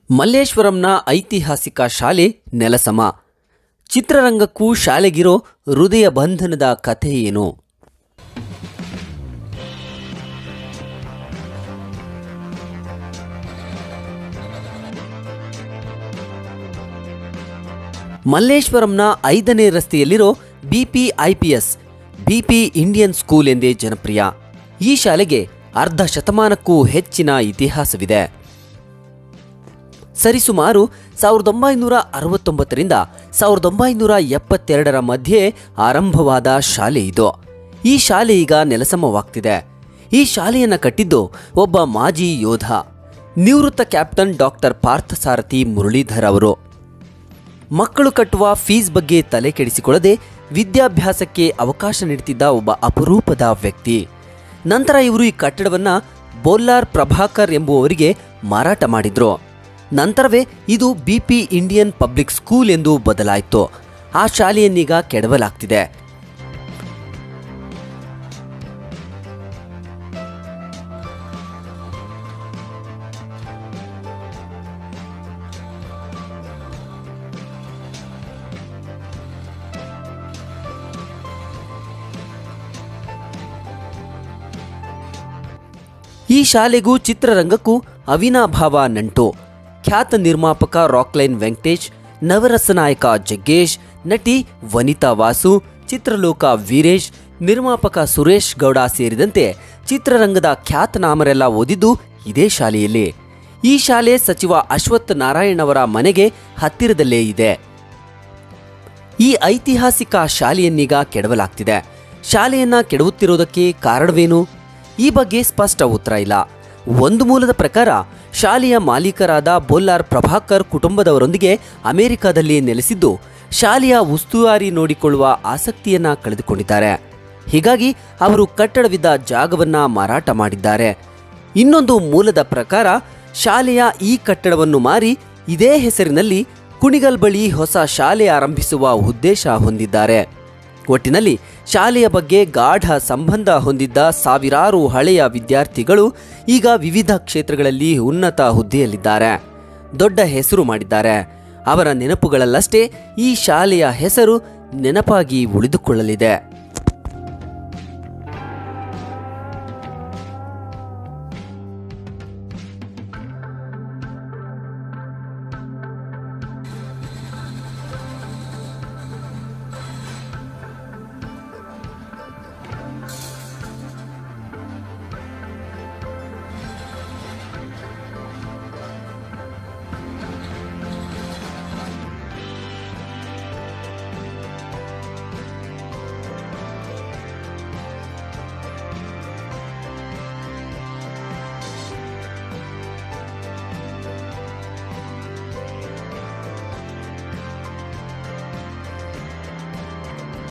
ಮಲ್ಲೇಶ್ವರಂನ ಐತಿಹಾಸಿಕ ಶಾಲೆ ನೆಲಸಮ ಚಿತ್ರರಂಗಕ್ಕೂ ಶಾಲೆಗಿರೋ ಹೃದಯ ಬಂಧನದ ಕಥೆ ಏನು ಮಲ್ಲೇಶ್ವರಂನ ಐದನೇ ರಸ್ತೆಯಲ್ಲಿರೋ BP IPS BP Indian school ಎಂದೇ ಜನಪ್ರಿಯ ಈ ಶಾಲೆಗೆ ಅರ್ಧ ಶತಮಾನಕ್ಕೂ ಹೆಚ್ಚಿನ ಇತಿಹಾಸವಿದೆ ಸರಿಸುಮಾರು ಸಾವಿರದ ಒಂಬೈನೂರ ಅರವತ್ತೊಂಬತ್ತರಿಂದ ಸಾವಿರದ ಒಂಬೈನೂರ ಎಪ್ಪತ್ತೆರಡರ ಮಧ್ಯೆ ಆರಂಭವಾದ ಶಾಲೆ ಇದು ಈ ಶಾಲೆ ಈಗ ನೆಲಸಮವಾಗ್ತಿದೆ ಈ ಶಾಲೆಯನ್ನು ಕಟ್ಟಿದ್ದು ಒಬ್ಬ ಮಾಜಿ ಯೋಧ ನಿವೃತ್ತ ಕ್ಯಾಪ್ಟನ್ ಡಾಕ್ಟರ್ ಪಾರ್ಥಸಾರಥಿ ಮುರಳೀಧರ್ ಅವರು ಮಕ್ಕಳು ಕಟ್ಟುವ ಫೀಸ್ ಬಗ್ಗೆ ತಲೆ ಕೆಡಿಸಿಕೊಳ್ಳದೆ ವಿದ್ಯಾಭ್ಯಾಸಕ್ಕೆ ಅವಕಾಶ ನೀಡುತ್ತಿದ್ದ ಒಬ್ಬ ಅಪರೂಪದ ವ್ಯಕ್ತಿ ನಂತರ ಇವರು ಈ ಕಟ್ಟಡವನ್ನ ಬೋಲ್ಲಾರ್ ಪ್ರಭಾಕರ್ ಎಂಬುವವರಿಗೆ ಮಾರಾಟ ಮಾಡಿದ್ರು ನಂತರವೇ ಇದು ಬಿಪಿ ಇಂಡಿಯನ್ ಪಬ್ಲಿಕ್ ಸ್ಕೂಲ್ ಎಂದು ಬದಲಾಯಿತು ಆ ಶಾಲೆಯನ್ನೀಗ ಕೆಡವಲಾಗ್ತಿದೆ ಈ ಶಾಲೆಗೂ ಚಿತ್ರರಂಗಕ್ಕೂ ಅವಿನಾಭಾವ ನಂಟು ಖ್ಯಾತ ನಿರ್ಮಾಪಕ ರಾಕ್ಲೈನ್ ವೆಂಕಟೇಶ್ ನವರಸ ನಾಯಕ ಜಗ್ಗೇಶ್ ನಟಿ ವನಿತಾ ವಾಸು ಚಿತ್ರಲೋಕ ವೀರೇಶ್ ನಿರ್ಮಾಪಕ ಸುರೇಶ್ ಗೌಡ ಸೇರಿದಂತೆ ಚಿತ್ರರಂಗದ ಖ್ಯಾತನಾಮರೆಲ್ಲ ಓದಿದ್ದು ಇದೇ ಶಾಲೆಯಲ್ಲಿ ಈ ಶಾಲೆ ಸಚಿವ ಅಶ್ವಥ್ ನಾರಾಯಣ್ ಅವರ ಮನೆಗೆ ಹತ್ತಿರದಲ್ಲೇ ಇದೆ ಈ ಐತಿಹಾಸಿಕ ಶಾಲೆಯನ್ನೀಗ ಕೆಡವಲಾಗ್ತಿದೆ ಶಾಲೆಯನ್ನ ಕೆಡವುತ್ತಿರೋದಕ್ಕೆ ಕಾರಣವೇನು ಈ ಬಗ್ಗೆ ಸ್ಪಷ್ಟ ಉತ್ತರ ಇಲ್ಲ ಒಂದು ಮೂಲದ ಪ್ರಕಾರ ಶಾಲೆಯ ಮಾಲೀಕರಾದ ಬೋಲ್ಲಾರ್ ಪ್ರಭಾಕರ್ ಕುಟುಂಬದವರೊಂದಿಗೆ ಅಮೆರಿಕದಲ್ಲಿ ನೆಲೆಸಿದ್ದು ಶಾಲೆಯ ಉಸ್ತುವಾರಿ ನೋಡಿಕೊಳ್ಳುವ ಆಸಕ್ತಿಯನ್ನ ಕಳೆದುಕೊಂಡಿದ್ದಾರೆ ಹೀಗಾಗಿ ಅವರು ಕಟ್ಟಡವಿದ್ದ ಜಾಗವನ್ನ ಮಾರಾಟ ಮಾಡಿದ್ದಾರೆ ಇನ್ನೊಂದು ಮೂಲದ ಪ್ರಕಾರ ಶಾಲೆಯ ಈ ಕಟ್ಟಡವನ್ನು ಮಾರಿ ಇದೇ ಹೆಸರಿನಲ್ಲಿ ಕುಣಿಗಲ್ ಬಳಿ ಹೊಸ ಶಾಲೆ ಆರಂಭಿಸುವ ಉದ್ದೇಶ ಹೊಂದಿದ್ದಾರೆ ಒಟ್ಟಿನಲ್ಲಿ ಶಾಲೆಯ ಬಗ್ಗೆ ಗಾಢ ಸಂಬಂಧ ಹೊಂದಿದ್ದ ಸಾವಿರಾರು ಹಳೆಯ ವಿದ್ಯಾರ್ಥಿಗಳು ಈಗ ವಿವಿಧ ಕ್ಷೇತ್ರಗಳಲ್ಲಿ ಉನ್ನತ ಹುದ್ದೆಯಲ್ಲಿದ್ದಾರೆ ದೊಡ್ಡ ಹೆಸರು ಮಾಡಿದ್ದಾರೆ ಅವರ ನೆನಪುಗಳಲ್ಲಷ್ಟೇ ಈ ಶಾಲೆಯ ಹೆಸರು ನೆನಪಾಗಿ ಉಳಿದುಕೊಳ್ಳಲಿದೆ